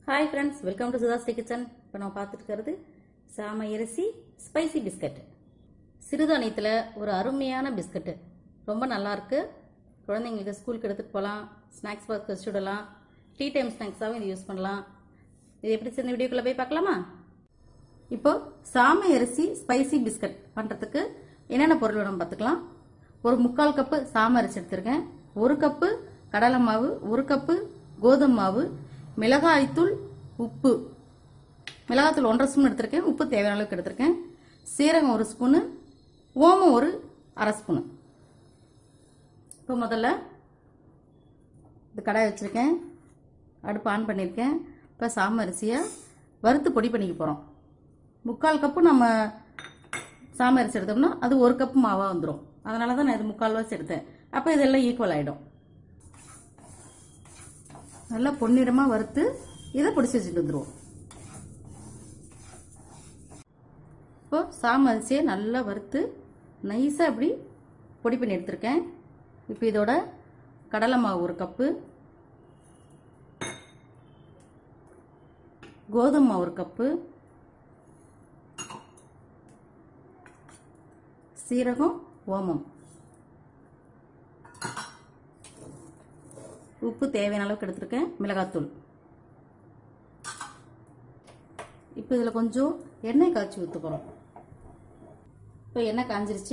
hi friends welcome to Sudhasri kitchen இப்போ நம்ம பார்த்துட்டு இருக்கிறது சாம அரிசி ஸ்பைசி பிஸ்கட் சிறுதானியத்தில் ஒரு அருமையான பிஸ்கட்டு ரொம்ப நல்லா இருக்கு குழந்தைங்களுக்கு ஸ்கூலுக்கு எடுத்துகிட்டு போகலாம் ஸ்நாக்ஸ் பாக்ஸ் வச்சு விடலாம் டீ டைம் ஸ்நாக்ஸாகவும் இது யூஸ் பண்ணலாம் இது எப்படி சின்ன வீடியோக்குள்ளே போய் பார்க்கலாமா இப்போ சாமை அரிசி ஸ்பைசி பிஸ்கட் பண்ணுறதுக்கு என்னென்ன பொருள் வேணும் பார்த்துக்கலாம் ஒரு முக்கால் கப்பு சாமை அரிசி எடுத்திருக்கேன் ஒரு கப்பு கடலை மாவு ஒரு கப்பு கோதுமை மாவு மிளகாய்த்தூள் உப்பு மிளகாய்த்தூள் ஒன்றரை ஸ்பூன் எடுத்திருக்கேன் உப்பு தேவையான அளவுக்கு எடுத்திருக்கேன் சீரகம் ஒரு ஸ்பூனு ஓமம் ஒரு அரை ஸ்பூனு இப்போ முதல்ல இது கடாய் வச்சுருக்கேன் அடுப்பு ஆன் பண்ணியிருக்கேன் இப்போ சாமை அரிசியை வறுத்து பொடி பண்ணிக்க போகிறோம் முக்கால் கப்பு நம்ம சாமை அரிசி எடுத்தோம்னா அது ஒரு கப்பு மாவாக வந்துடும் அதனால தான் நான் இது முக்கால் வாசி எடுத்தேன் அப்போ இதெல்லாம் ஈக்குவல் ஆகிடும் நல்லா பொன்னிறமாக வறுத்து இதை பிடிச்சி வச்சுட்டு வந்துடுவோம் இப்போ சாமை அரிசியை நல்லா வறுத்து நைஸாக இப்படி பொடி பண்ணி எடுத்திருக்கேன் இப்போ இதோட கடலை மாவு ஒரு கப்பு கோதுமை மாவு ஒரு கப்பு சீரகம் ஓமம் உப்பு தேவையான அளவுக்கு எடுத்திருக்கேன் மிளகாத்தூள் இப்போ இதில் கொஞ்சம் எண்ணெய் காய்ச்சி ஊற்ற போகிறோம் இப்போ எண்ணெய் காஞ்சிருச்சு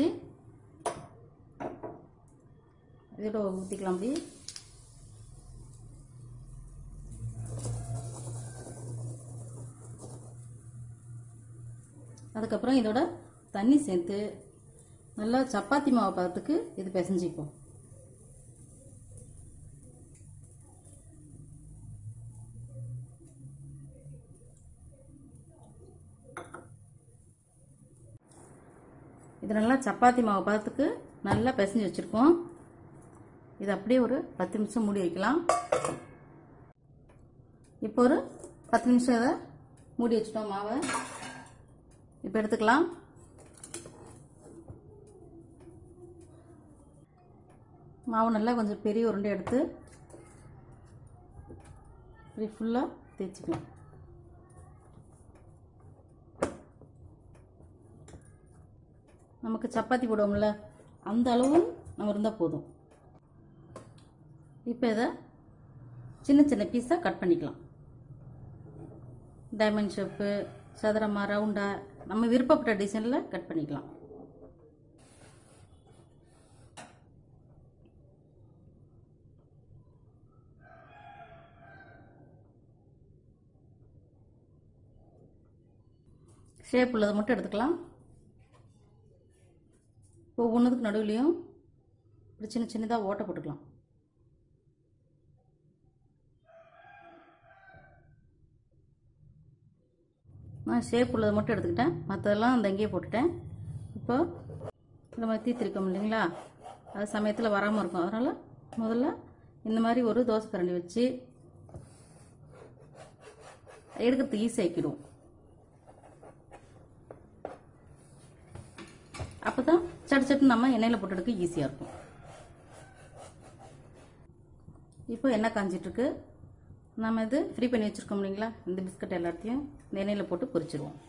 இதோட ஊற்றிக்கலாம் அப்படி அதுக்கப்புறம் இதோட தண்ணி சேர்த்து நல்லா சப்பாத்தி மாவு பதத்துக்கு இது பிசைஞ்சிப்போம் இது நல்லா சப்பாத்தி மாவு பதத்துக்கு நல்லா பிசைஞ்சு வச்சுருக்கோம் இது அப்படியே ஒரு பத்து நிமிஷம் மூடி வைக்கலாம் இப்போ ஒரு பத்து நிமிஷம் இதை மூடி வச்சுட்டோம் மாவை இப்போ எடுத்துக்கலாம் மாவு நல்லா கொஞ்சம் பெரிய உருண்டை எடுத்து இப்படி ஃபுல்லாக தேய்ச்சிக்கலாம் நமக்கு சப்பாத்தி போடுவோம்ல அந்த அளவு நம்ம இருந்தால் போதும் இப்போ இதை சின்ன சின்ன பீஸாக கட் பண்ணிக்கலாம் டைமண்ட் ஷேப்பு சதுரமாக ரவுண்டாக நம்ம விருப்பப்பட்ட டிசைனில் கட் பண்ணிக்கலாம் ஷேப் உள்ளதை மட்டும் எடுத்துக்கலாம் ஒவ்வொன்றுக்கு நடுவுலையும் இப்படி சின்ன சின்னதாக ஓட்டை போட்டுக்கலாம் நான் ஷேப் உள்ளதை மட்டும் எடுத்துக்கிட்டேன் மற்றதெல்லாம் அந்த அங்கேயே போட்டுட்டேன் இப்போ இந்த மாதிரி தீத்திருக்கோம் இல்லைங்களா அது சமயத்தில் வராமல் இருக்கும் அதனால் முதல்ல இந்த மாதிரி ஒரு தோசை கரண்டி வச்சு எடுக்கிறதுக்கு ஈஸி ஆக்கிடுவோம் அப்போ தான் சட்டு சட்டு நம்ம எண்ணெயில் போட்டு எடுக்க ஈஸியாக இருக்கும் இப்போ எண்ணெய் காஞ்சிட்ருக்கு நம்ம இது ஃப்ரீ பண்ணி வச்சுருக்கோம் இல்லைங்களா இந்த பிஸ்கட் எல்லாத்தையும் இந்த எண்ணெயில் போட்டு பொரிச்சிருவோம்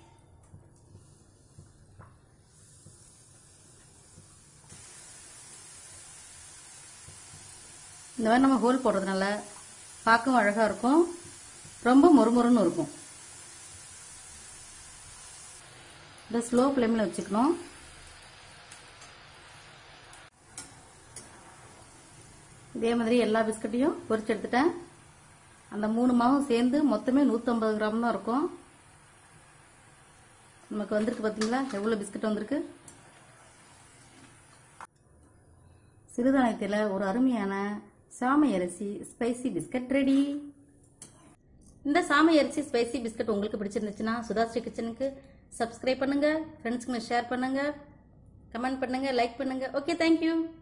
இந்த மாதிரி நம்ம ஹோல் போடுறதுனால பார்க்கவும் அழகாக இருக்கும் ரொம்ப மொறுமொறுன்னு இருக்கும் இதை ஸ்லோ ஃப்ளேமில் வச்சுக்கணும் இதே மாதிரி எல்லா பிஸ்கட்டையும் பொரிச்சு எடுத்துட்டேன் அந்த மூணு மாவும் சேர்ந்து மொத்தமே நூற்றம்பது கிராம் தான் இருக்கும் நமக்கு வந்திருக்கு பார்த்தீங்களா எவ்வளோ பிஸ்கட் வந்திருக்கு சிறுதானியத்தில் ஒரு அருமையான சாமை அரிசி ஸ்பைசி பிஸ்கட் ரெடி இந்த சாமை அரிசி ஸ்பைசி பிஸ்கட் உங்களுக்கு பிடிச்சிருந்துச்சுன்னா சுதாஸ்ரீ கிச்சனுக்கு சப்ஸ்கிரைப் பண்ணுங்க ஃப்ரெண்ட்ஸுக்கு ஷேர் பண்ணுங்க கமெண்ட் பண்ணுங்க லைக் பண்ணுங்க ஓகே தேங்க்யூ